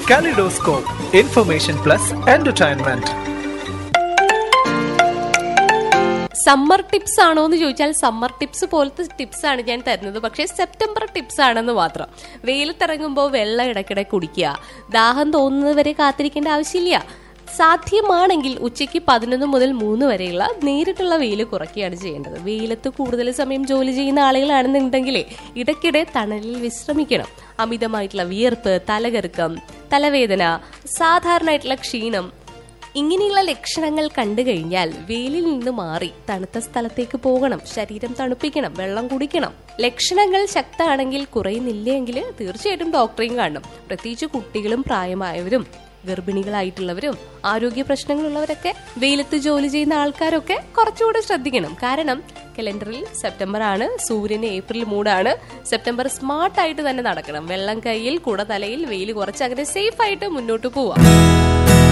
Kaleidoscope, information plus entertainment. Summer tips ആണോ എന്ന് ചോദിച്ചാൽ സമ്മർ ടിപ്സ് പോലത്തെ ടിപ്സ് ആണ് ഞാൻ തരുന്നത് പക്ഷേ സെപ്റ്റംബർ ടിപ്സ് ആണെന്ന് മാത്രം വെയിലത്തിറങ്ങുമ്പോൾ വെള്ളം ഇടയ്ക്കിടെ കുടിക്കുക ദാഹം തോന്നുന്നത് വരെ കാത്തിരിക്കേണ്ട ആവശ്യമില്ല സാധ്യമാണെങ്കിൽ ഉച്ചയ്ക്ക് പതിനൊന്ന് മുതൽ മൂന്ന് വരെയുള്ള നേരിട്ടുള്ള വെയിൽ കുറയ്ക്കുകയാണ് ചെയ്യേണ്ടത് വെയിലത്ത് കൂടുതൽ സമയം ജോലി ചെയ്യുന്ന ആളുകളാണെന്നുണ്ടെങ്കിലേ ഇടയ്ക്കിടെ തണലിൽ വിശ്രമിക്കണം അമിതമായിട്ടുള്ള വിയർപ്പ് തലകറുക്കം തലവേദന സാധാരണയായിട്ടുള്ള ക്ഷീണം ഇങ്ങനെയുള്ള ലക്ഷണങ്ങൾ കണ്ടു കഴിഞ്ഞാൽ വെയിലിൽ നിന്ന് മാറി തണുത്ത സ്ഥലത്തേക്ക് പോകണം ശരീരം തണുപ്പിക്കണം വെള്ളം കുടിക്കണം ലക്ഷണങ്ങൾ ശക്തമാണെങ്കിൽ കുറയുന്നില്ലെങ്കിൽ തീർച്ചയായിട്ടും ഡോക്ടറെയും കാണണം പ്രത്യേകിച്ച് കുട്ടികളും പ്രായമായവരും ഗർഭിണികളായിട്ടുള്ളവരും ആരോഗ്യ പ്രശ്നങ്ങളുള്ളവരൊക്കെ വെയിലത്ത് ജോലി ചെയ്യുന്ന ആൾക്കാരൊക്കെ കുറച്ചുകൂടെ ശ്രദ്ധിക്കണം കാരണം കലണ്ടറിൽ സെപ്റ്റംബർ ആണ് സൂര്യന് ഏപ്രിൽ മൂടാണ് സെപ്റ്റംബർ സ്മാർട്ട് ആയിട്ട് തന്നെ നടക്കണം വെള്ളം കയ്യിൽ കുട തലയിൽ വെയിൽ കുറച്ച് അങ്ങനെ സേഫ് ആയിട്ട് മുന്നോട്ട് പോവാം